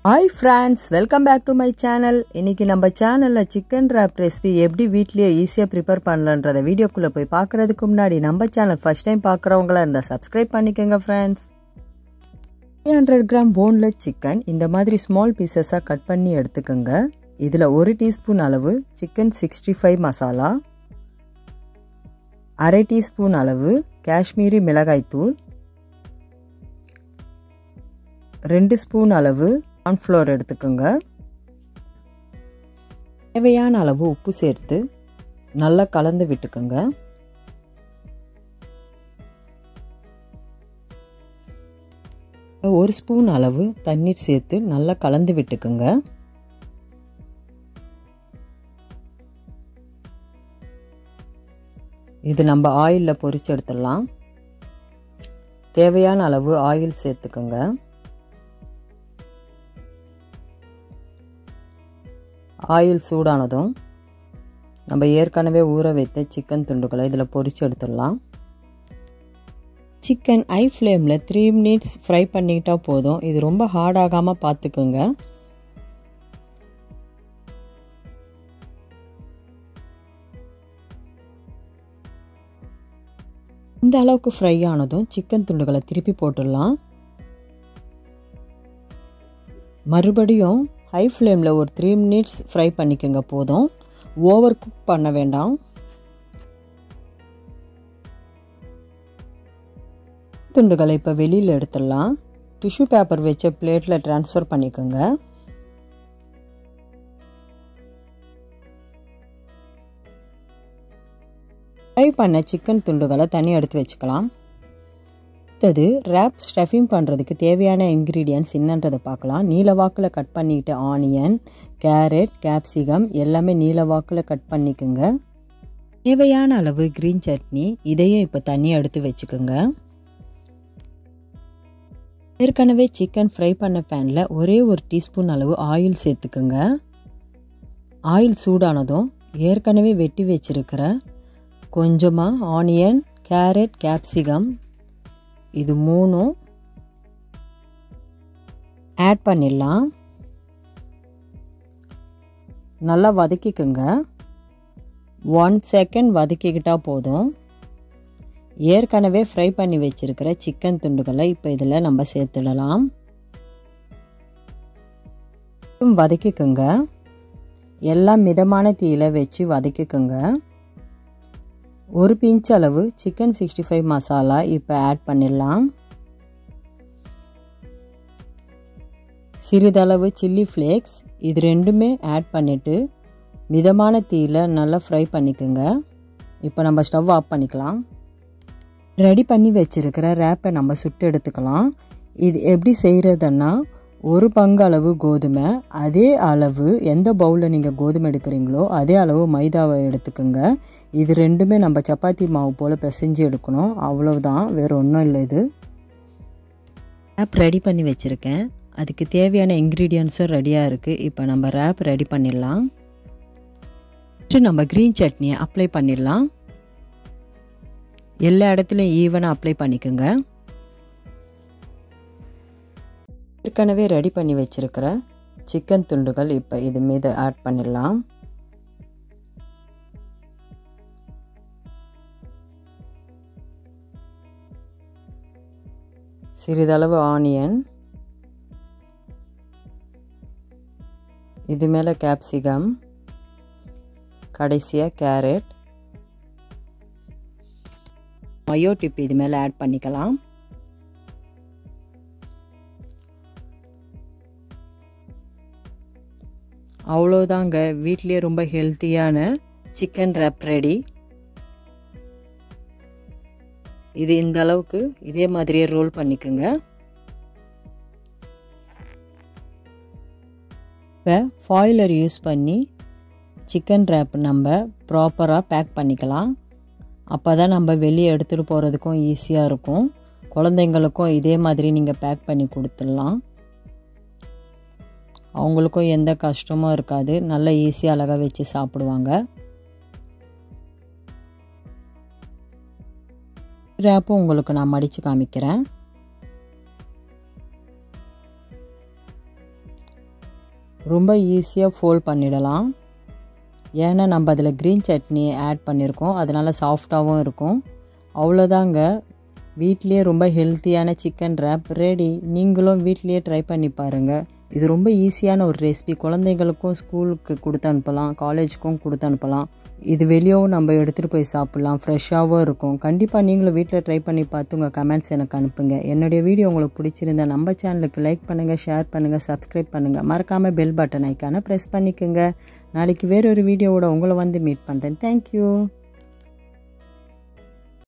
hi friends welcome back to my channel இன்னைக்கு நம்ம சேனலில் சிக்கன் ரேப் ரெசிபி எப்படி வீட்லேயே ஈஸியாக ப்ரிப்பேர் பண்ணலன்றத வீடியோக்குள்ளே போய் பார்க்குறதுக்கு முன்னாடி நம்ம சேனல் ஃபஸ்ட் டைம் பார்க்குறவங்களா இருந்தால் சப்ஸ்கிரைப் பண்ணிக்கோங்க friends three hundred gram boneless chicken இந்த மாதிரி ஸ்மால் பீசஸாக கட் பண்ணி எடுத்துக்கோங்க இதில் ஒரு டீஸ்பூன் அளவு சிக்கன் சிக்ஸ்டி ஃபைவ் மசாலா அரை டீஸ்பூன் அளவு காஷ்மீரி மிளகாய்த்தூள் ரெண்டு ஸ்பூன் அளவு கார்ன்ஃப்ளோர் எடுத்துக்கோங்க தேவையான அளவு உப்பு சேர்த்து நல்லா கலந்து விட்டுக்கோங்க ஒரு ஸ்பூன் அளவு தண்ணீர் சேர்த்து நல்லா கலந்து விட்டுக்குங்க இது நம்ம ஆயிலில் பொரிச்சு எடுத்துடலாம் தேவையான அளவு ஆயில் சேர்த்துக்கோங்க ஆயில் சூடானதும் நம்ம ஏற்கனவே ஊற வைத்த சிக்கன் துண்டுகளை இதில் பொரிச்சு எடுத்துடலாம் சிக்கன் ஐ ஃப்ளேமில் த்ரீ மினிட்ஸ் ஃப்ரை பண்ணிக்கிட்டால் போதும் இது ரொம்ப ஹார்டாகாமல் பார்த்துக்குங்க இந்த அளவுக்கு ஃப்ரை ஆனதும் சிக்கன் துண்டுகளை திருப்பி போட்டுடலாம் மறுபடியும் ஹை ஃப்ளேமில் ஒரு த்ரீ மினிட்ஸ் ஃப்ரை பண்ணிக்கோங்க போதும் ஓவர் குக் பண்ண வேண்டாம் துண்டுகளை இப்போ வெளியில் எடுத்துடலாம் டிஷ்யூ பேப்பர் வச்ச பிளேட்டில் ட்ரான்ஸ்ஃபர் பண்ணிக்கோங்க ஃப்ரை பண்ண சிக்கன் துண்டுகளை தனியாக எடுத்து வச்சுக்கலாம் அடுத்தது ரேப் ஸ்டஃபிங் பண்ணுறதுக்கு தேவையான இன்க்ரீடியன்ட்ஸ் என்னன்றதை பார்க்கலாம் நீலவாக்கில் கட் பண்ணிட்டு ஆனியன் கேரட் கேப்சிகம் எல்லாமே நீலவாக்கில் கட் பண்ணிக்கோங்க தேவையான அளவு க்ரீன் சட்னி இதையும் இப்போ தனியாக எடுத்து வச்சுக்கோங்க ஏற்கனவே சிக்கன் ஃப்ரை பண்ண பேனில் ஒரே ஒரு டீஸ்பூன் அளவு ஆயில் சேர்த்துக்குங்க ஆயில் சூடானதும் ஏற்கனவே வெட்டி வச்சிருக்கிற கொஞ்சமாக ஆனியன் கேரட் கேப்சிகம் இது மூணும் ஆட் பண்ணிடலாம் நல்லா வதக்கிக்குங்க ஒன் செகண்ட் வதக்கிக்கிட்டால் போதும் ஏற்கனவே ஃப்ரை பண்ணி வச்சுருக்கிற சிக்கன் துண்டுகளை இப்போ இதில் நம்ம சேர்த்துடலாம் வதக்கிக்குங்க எல்லாம் மிதமான தீயில் வச்சு வதக்கிக்குங்க ஒரு பிஞ்ச் அளவு சிக்கன் சிக்ஸ்டி ஃபைவ் மசாலா இப்போ ஆட் பண்ணிடலாம் சிறிதளவு சில்லி ஃப்ளேக்ஸ் இது ரெண்டுமே ஆட் பண்ணிவிட்டு மிதமான தீயில் நல்லா ஃப்ரை பண்ணிக்கோங்க இப்போ நம்ம ஸ்டவ் ஆஃப் பண்ணிக்கலாம் ரெடி பண்ணி வச்சுருக்கிற ரேப்பை நம்ம சுட்டு எடுத்துக்கலாம் இது எப்படி செய்கிறதுன்னா ஒரு பங்கு அளவு கோதுமை அதே அளவு எந்த பவுலில் நீங்கள் கோதுமை எடுக்கிறீங்களோ அதே அளவு மைதாவை எடுத்துக்கோங்க இது ரெண்டுமே நம்ம சப்பாத்தி மாவு போல் பிசைஞ்சு எடுக்கணும் அவ்வளவுதான் வேறு ஒன்றும் இல்லை இது ரேப் ரெடி பண்ணி வச்சுருக்கேன் அதுக்கு தேவையான இன்க்ரீடியன்ஸும் ரெடியாக இருக்குது இப்போ நம்ம ரேப் ரெடி பண்ணிடலாம் நம்ம க்ரீன் சட்னியை அப்ளை பண்ணிடலாம் எல்லா இடத்துலையும் ஈவனாக அப்ளை பண்ணிக்கோங்க ஏற்கனவே ரெடி பண்ணி வச்சுருக்கிற சிக்கன் துண்டுகள் இப்போ இது மீது ஆட் பண்ணிடலாம் சிறிதளவு ஆனியன் இது மேலே கேப்சிகம் கடைசியாக கேரட் மயோ டிப் இது மேலே ஆட் பண்ணிக்கலாம் அவ்வளோதாங்க வீட்லேயே ரொம்ப ஹெல்த்தியான சிக்கன் ரேப் ரெடி இது இந்த அளவுக்கு இதே மாதிரியே ரோல் பண்ணிக்கோங்க இப்போ ஃபாயிலர் யூஸ் பண்ணி சிக்கன் ரேப் நம்ம ப்ராப்பராக பேக் பண்ணிக்கலாம் அப்போ தான் நம்ம வெளியே எடுத்துகிட்டு போகிறதுக்கும் ஈஸியாக இருக்கும் குழந்தைங்களுக்கும் இதே மாதிரி நீங்கள் பேக் பண்ணி கொடுத்துடலாம் அவங்களுக்கும் எந்த கஷ்டமும் இருக்காது நல்ல ஈஸியாக அழகாக வச்சு சாப்பிடுவாங்க ரேப்பும் உங்களுக்கு நான் மடித்து காமிக்கிறேன் ரொம்ப ஈஸியாக ஃபோல்ட் பண்ணிடலாம் ஏன்னா நம்ம அதில் க்ரீன் சட்னி ஆட் பண்ணியிருக்கோம் அதனால் சாஃப்டாகவும் இருக்கும் அவ்வளோதாங்க வீட்லேயே ரொம்ப ஹெல்த்தியான சிக்கன் ரேப் ரெடி நீங்களும் வீட்லேயே ட்ரை பண்ணி பாருங்கள் இது ரொம்ப ஈஸியான ஒரு ரெசிபி குழந்தைங்களுக்கும் ஸ்கூலுக்கு கொடுத்து அனுப்பலாம் காலேஜுக்கும் கொடுத்து அனுப்பலாம் இது வெளியவும் நம்ம எடுத்துகிட்டு போய் சாப்பிட்லாம் ஃப்ரெஷ்ஷாகவும் இருக்கும் கண்டிப்பாக நீங்களும் வீட்டில் ட்ரை பண்ணி பார்த்து உங்கள் கமெண்ட்ஸ் எனக்கு அனுப்புங்க என்னுடைய வீடியோ உங்களுக்கு பிடிச்சிருந்தா நம்ம சேனலுக்கு லைக் பண்ணுங்கள் ஷேர் பண்ணுங்கள் சப்ஸ்கிரைப் பண்ணுங்கள் மறக்காமல் பெல் பட்டன் ஐக்கான ப்ரெஸ் பண்ணிக்கோங்க நாளைக்கு வேறொரு வீடியோவோட உங்களை வந்து மீட் பண்ணுறேன் தேங்க்யூ